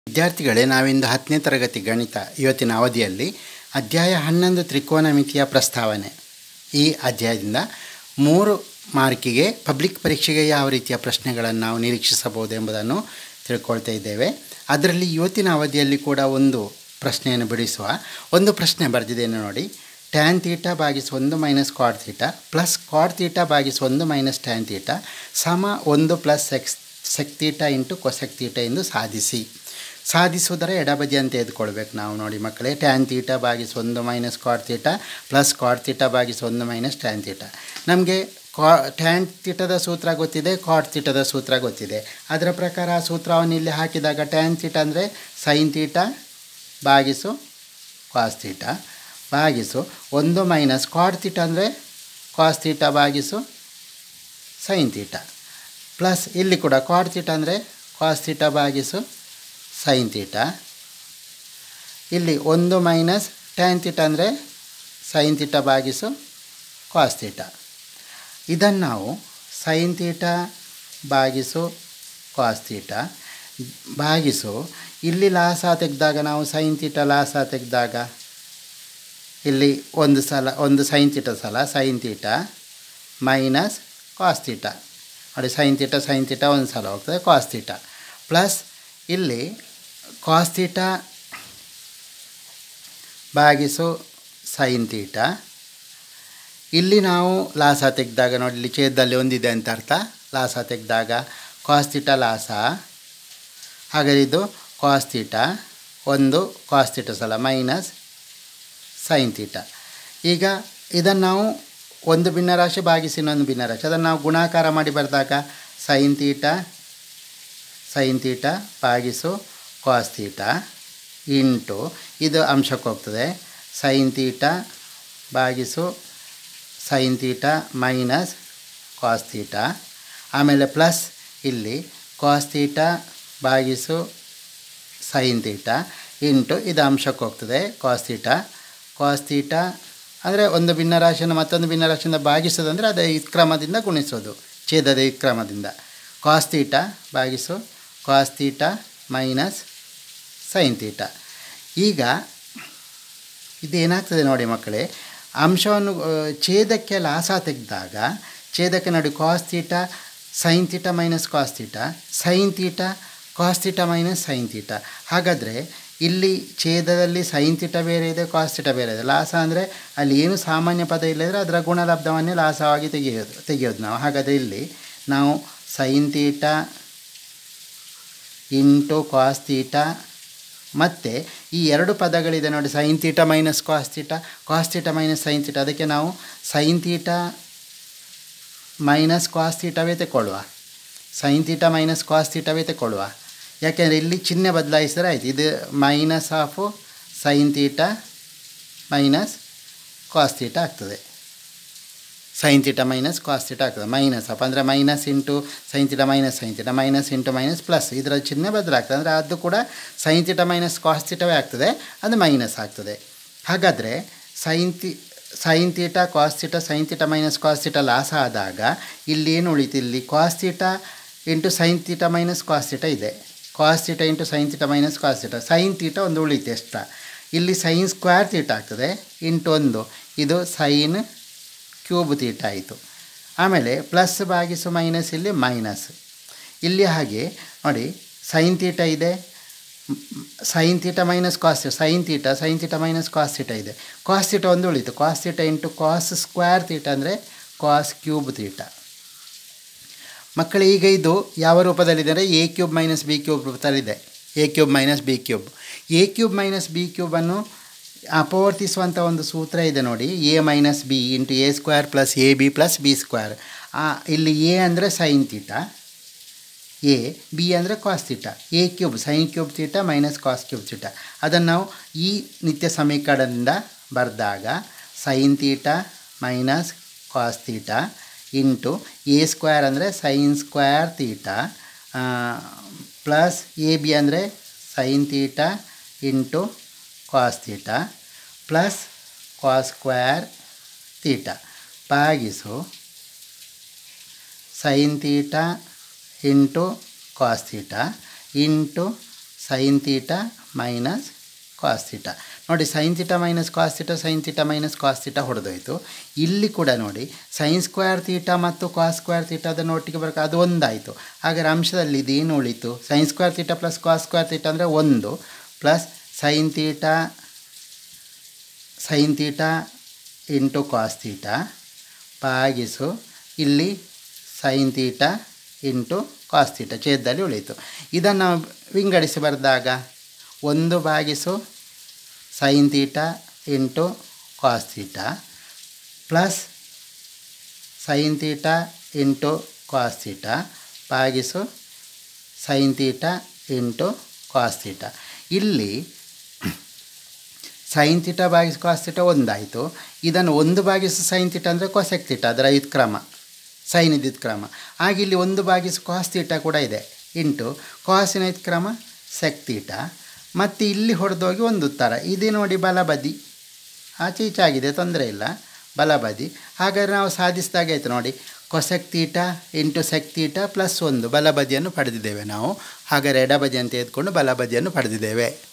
ವಿದ್ಯಾರ್ಥಿಗಳೇ ನಾವಿಂದು ಹತ್ತನೇ ತರಗತಿ ಗಣಿತ ಇವತ್ತಿನ ಅವಧಿಯಲ್ಲಿ ಅಧ್ಯಾಯ ಹನ್ನೊಂದು ತ್ರಿಕೋನಮಿತಿಯ ಪ್ರಸ್ತಾವನೆ ಈ ಅಧ್ಯಾಯದಿಂದ ಮೂರು ಮಾರ್ಕಿಗೆ ಪಬ್ಲಿಕ್ ಪರೀಕ್ಷೆಗೆ ಯಾವ ರೀತಿಯ ಪ್ರಶ್ನೆಗಳನ್ನು ನಾವು ನಿರೀಕ್ಷಿಸಬಹುದು ಎಂಬುದನ್ನು ತಿಳ್ಕೊಳ್ತಾ ಇದ್ದೇವೆ ಅದರಲ್ಲಿ ಇವತ್ತಿನ ಅವಧಿಯಲ್ಲಿ ಕೂಡ ಒಂದು ಪ್ರಶ್ನೆಯನ್ನು ಬಿಡಿಸುವ ಒಂದು ಪ್ರಶ್ನೆ ಬರೆದಿದ್ದೇನೆ ನೋಡಿ ಟ್ಯಾನ್ ತೀಟಾ ಭಾಗಿಸು ಒಂದು minus cot theta plus cot theta ಭಾಗಿಸು ಒಂದು ಮೈನಸ್ ಟ್ಯಾನ್ ತೀಟಾ ಸಮ ಒಂದು ಪ್ಲಸ್ ಸೆಕ್ಸ್ sec theta into cosec theta ಎಂದು ಸಾಧಿಸಿ ಸಾಧಿಸುವುದರ ಎಡಬದಿ ಅಂತ ಎದ್ಕೊಳ್ಬೇಕು ನಾವು ನೋಡಿ ಮಕ್ಕಳೇ ಟ್ಯಾನ್ ತೀಟಾ ಭಾಗಿಸು ಒಂದು minus cot theta plus cot theta ಭಾಗಿಸು ಒಂದು ಮೈನಸ್ ಟ್ಯಾನ್ ತೀಟಾ ನಮಗೆ ಕ್ವಾ ಟ್ಯಾನ್ ತೀಟದ ಸೂತ್ರ ಗೊತ್ತಿದೆ ಕ್ವಾಡ್ ತೀಟದ ಸೂತ್ರ ಗೊತ್ತಿದೆ ಅದರ ಪ್ರಕಾರ ಆ ಸೂತ್ರವನ್ನು ಇಲ್ಲಿ ಹಾಕಿದಾಗ ಟ್ಯಾನ್ ತೀಟಾ ಅಂದರೆ ಸೈನ್ ತೀಟಾ ಭಾಗಿಸು ಕಾಸ್ ತೀಟಾ ಭಾಗಿಸು ಒಂದು ಮೈನಸ್ ಕ್ವಾಡ್ ತೀಟಾ ಅಂದರೆ ಕಾಸ್ ತೀಟಾ ಭಾಗಿಸು ಸೈನ್ ತೀಟಾ ಪ್ಲಸ್ ಇಲ್ಲಿ ಕೂಡ ಕ್ವಾಡ್ ತೀಟಾ ಅಂದರೆ ಕಾಸ್ ತೀಟಾ ಭಾಗಿಸು ಸೈನ್ ತೀಟಾ ಇಲ್ಲಿ ಒಂದು ಮೈನಸ್ ಟ್ಯಾನ್ ತೀಟಾ ಅಂದರೆ ಸೈನ್ ತೀಟಾ ಭಾಗಿಸು ಕಾಸ್ ತೀಟಾ ಇದನ್ನು ನಾವು ಸೈನ್ ತೀಟಾ ಭಾಗಿಸು ಕಾಸ್ ತೀಟಾ ಭಾಗಿಸು ಇಲ್ಲಿ ಲಾಸ ತೆಗೆದಾಗ ನಾವು ಸೈನ್ ತೀಟಾ ಲಾಸ ತೆಗೆದಾಗ ಇಲ್ಲಿ ಒಂದು ಸಲ ಒಂದು ಸೈನ್ ತೀಟ ಸಲ sine theta minus cos theta ನೋಡಿ ಸೈನ್ ತೀಟ ಸೈನ್ ತೀಟ ಒಂದು ಸಲ ಹೋಗ್ತದೆ ಕಾಸ್ ತೀಟಾ ಪ್ಲಸ್ ಇಲ್ಲಿ ಕಾಸ್ ತೀಟಾ ಭಾಗಿಸು ಸೈನ್ ತೀಟಾ ಇಲ್ಲಿ ನಾವು ಲಾಸ ತೆಗೆದಾಗ ನೋಡಿ ಇಲ್ಲಿ ಛೇದದಲ್ಲಿ ಒಂದಿದೆ ಅಂತ ಅರ್ಥ ಲಾಸ ತೆಗೆದಾಗ ಕಾಸ್ ತೀಟಾ ಲಾಸ ಹಾಗಾದ್ರೆ ಇದು ಕಾಸ್ ತೀಟಾ ಒಂದು ಕಾಸ್ ತೀಟ ಸಲ ಮೈನಸ್ ಸೈನ್ ತೀಟಾ ಈಗ ಇದನ್ನು ನಾವು ಒಂದು ಭಿನ್ನರಾಶಿ ಭಾಗಿಸಿ ಇನ್ನೊಂದು ಭಿನ್ನರಾಶಿ ಅದನ್ನು ನಾವು ಗುಣಾಕಾರ ಮಾಡಿ ಬರೆದಾಗ ಸೈನ್ ತೀಟಾ ಸೈನ್ ತೀಟಾ ಭಾಗಿಸು ಕಾಸ್ ತೀಟಾ ಇಂಟು ಇದು ಅಂಶಕ್ಕೆ ಹೋಗ್ತದೆ ಸೈನ್ ತೀಟಾ ಭಾಗಿಸು sine theta minus cos theta ಆಮೇಲೆ ಪ್ಲಸ್ ಇಲ್ಲಿ ಕಾಸ್ ತೀಟಾ ಭಾಗಿಸು ಸೈನ್ ತೀಟಾ ಇಂಟು ಇದು ಅಂಶಕ್ಕೆ ಹೋಗ್ತದೆ ಕಾಸ್ ತೀಟಾ ಕಾಸ್ ತೀಟಾ ಅಂದರೆ ಒಂದು ಭಿನ್ನರಾಶಿಯನ್ನು ಮತ್ತೊಂದು ಭಿನ್ನರಾಶಿಯಿಂದ ಭಾಗಿಸೋದಂದರೆ ಅದೇ ಕ್ರಮದಿಂದ ಗುಣಿಸೋದು ಛೇದದ ಕ್ರಮದಿಂದ ಕಾಸ್ ತೀಟಾ ಭಾಗಿಸು cos theta minus sine theta ಈಗ ಇದೇನಾಗ್ತದೆ ನೋಡಿ ಮಕ್ಕಳೇ ಅಂಶವನ್ನು ಛೇದಕ್ಕೆ ಲಾಸ ತೆಗೆದಾಗ ಛೇದಕ್ಕೆ ನೋಡಿ cos theta sine theta minus cos theta sine theta cos theta minus sine theta ಹಾಗಾದರೆ ಇಲ್ಲಿ ಛೇದದಲ್ಲಿ ಸೈನ್ ತೀಟ ಬೇರೆ ಇದೆ ಕಾಸ್ ತೀಟ ಬೇರೆ ಇದೆ ಲಾಸ ಅಂದರೆ ಅಲ್ಲಿ ಏನು ಸಾಮಾನ್ಯ ಪದ ಇಲ್ಲದ್ರೆ ಅದರ ಗುಣಲಬ್ಧವನ್ನೇ ಲಾಸವಾಗಿ ತೆಗೆಯೋದು ತೆಗೆಯೋದು ನಾವು ಹಾಗಾದರೆ ಇಲ್ಲಿ ನಾವು sine theta into cos theta ಮತ್ತು ಈ ಎರಡು ಪದಗಳಿದೆ ನೋಡಿ sine theta minus cos theta cos theta minus sine theta ಅದಕ್ಕೆ ನಾವು ಸೈನ್ ತೀಟ ಮೈನಸ್ ಕಾಸ್ ತೀಟವೇ ತಗೊಳ್ಳುವ ಸೈನ್ ತೀಟ ಮೈನಸ್ ಕಾಸ್ ತೀಟವೇ ತಗೊಳ್ಳುವ ಯಾಕೆಂದರೆ ಇಲ್ಲಿ ಚಿಹ್ನೆ ಬದಲಾಯಿಸಿದ್ರೆ ಆಯಿತು ಇದು minus of sine theta minus cos theta ಆಗ್ತದೆ sine theta minus cos theta ಆಗ್ತದೆ ಮೈನಸ್ ಅಪ್ಪ ಅಂದರೆ minus into sine theta minus sine theta minus into minus plus ಇದರ ಚಿಹ್ನೆ ಬದಲಾಗ್ತದೆ ಅಂದರೆ ಅದು ಕೂಡ ಸೈನ್ ತೀಟ ಮೈನಸ್ ಕಾಸ್ ತೀಟವೇ ಆಗ್ತದೆ ಅದು ಮೈನಸ್ ಆಗ್ತದೆ ಹಾಗಾದರೆ ಸೈನ್ ತಿ sine theta cos theta sine theta minus cos theta ಲಾಸ ಆದಾಗ ಇಲ್ಲಿ ಏನು ಉಳಿತು ಇಲ್ಲಿ cos theta into sine theta minus cos theta ಇದೆ cos theta into sine theta minus cos theta sine theta ಒಂದು ಉಳಿತು ಎಕ್ಸ್ಟ್ರಾ ಇಲ್ಲಿ ಸೈನ್ ಸ್ಕ್ವೇರ್ ತೀಟ ಆಗ್ತದೆ ಇಂಟು ಒಂದು ಇದು ಸೈನ್ ಕ್ಯೂಬ್ ತೀಟ ಆಯಿತು ಆಮೇಲೆ ಪ್ಲಸ್ ಭಾಗಿಸು ಮೈನಸ್ ಇಲ್ಲಿ ಮೈನಸ್ ಇಲ್ಲಿ ಹಾಗೆ ನೋಡಿ ಸೈನ್ ತೀಟ ಇದೆ sine theta minus cos sine theta sine theta minus cos theta ಇದೆ ಕಾಸ್ ತೀಟ ಒಂದು ಉಳಿತು cos theta into cos square theta ಅಂದರೆ ಕಾಸ್ ಕ್ಯೂಬ್ ತೀಟ ಮಕ್ಕಳು ಈಗ ಇದು ಯಾವ ರೂಪದಲ್ಲಿದೆ ಅಂದರೆ A cube minus B cube ರೂಪದಲ್ಲಿದೆ A cube minus B cube A cube minus B ಕ್ಯೂಬನ್ನು ಅಪವರ್ತಿಸುವಂಥ ಒಂದು ಸೂತ್ರ ಇದೆ ನೋಡಿ A minus B into A square plus A B plus B square ಇಲ್ಲಿ ಎ ಅಂದರೆ ಸೈನ್ ತೀಟ ಎ ಬಿ ಅಂದರೆ cos theta A cube sine cube theta minus cos cube theta ಅದನ್ನು ನಾವು ಈ ನಿತ್ಯ ಸಮೀಕರಣದಿಂದ ಬರೆದಾಗ sine theta minus cos theta into A square ಅಂದರೆ sine square theta plus A B ಅಂದರೆ sine theta into cos theta plus cos square theta ಭಾಗಿಸು sine theta into cos theta into sine theta minus cos theta ನೋಡಿ sine theta minus cos theta sine theta minus cos theta ಹೊಡೆದೋಯ್ತು ಇಲ್ಲಿ ಕೂಡ ನೋಡಿ sign square theta ಮತ್ತು ಕಾಸ್ square theta ಅದನ್ನು ಒಟ್ಟಿಗೆ ಬರಕ್ಕೆ ಅದು ಒಂದಾಯಿತು ಹಾಗಾದ್ರೆ ಅಂಶದಲ್ಲಿ ಇದೇನು ಉಳಿತು sine square theta plus cos square theta ಅಂದರೆ ಒಂದು plus sine theta sine theta into cos theta ಭಾಗಿಸು ಇಲ್ಲಿ sine theta into cos theta ಛೇದದಲ್ಲಿ ಉಳಿಯಿತು ಇದನ್ನು ವಿಂಗಡಿಸಿ ಬರೆದಾಗ ಒಂದು ಭಾಗಿಸು sine theta into cos theta plus sine theta into cos theta ಭಾಗಿಸು sine theta into cos theta ಇಲ್ಲಿ ಸೈನ್ ತೀಟ ಭಾಗಿಸು ಕಾಸ್ ತೀಟ ಒಂದಾಯಿತು ಇದನ್ನು ಒಂದು ಭಾಗಿಸು ಸೈನ್ ತೀಟ ಅಂದರೆ ಕೊಸೆಕ್ ತೀಟ ಅದರ ಇದು ಕ್ರಮ ಸೈನ್ ಇದ್ದಿದ್ದ ಕ್ರಮ ಹಾಗೆ ಇಲ್ಲಿ ಒಂದು ಭಾಗಿಸು ಕಾಸ್ ತೀಟ ಕೂಡ ಇದೆ ಇಂಟು ಕಾಸಿನ ಇದು ಕ್ರಮ ಸೆಕ್ ತೀಟ ಮತ್ತು ಇಲ್ಲಿ ಹೊಡೆದೋಗಿ ಒಂದು ಉತ್ತರ ಇದು ನೋಡಿ ಬಲಬದಿ ಆಚೆ ಈಚೆ ಆಗಿದೆ ತೊಂದರೆ ಇಲ್ಲ ಬಲಬದಿ ಹಾಗಾದ್ರೆ ನಾವು ಸಾಧಿಸಿದಾಗೆ ಆಯಿತು ನೋಡಿ cosec theta into sec theta plus ಒಂದು ಬಲಬದಿಯನ್ನು ಪಡೆದಿದ್ದೇವೆ ನಾವು ಹಾಗಾದ್ರೆ ಎಡಬದಿ ಅಂತ ಎದ್ಕೊಂಡು ಬಲಬದಿಯನ್ನು ಪಡೆದಿದ್ದೇವೆ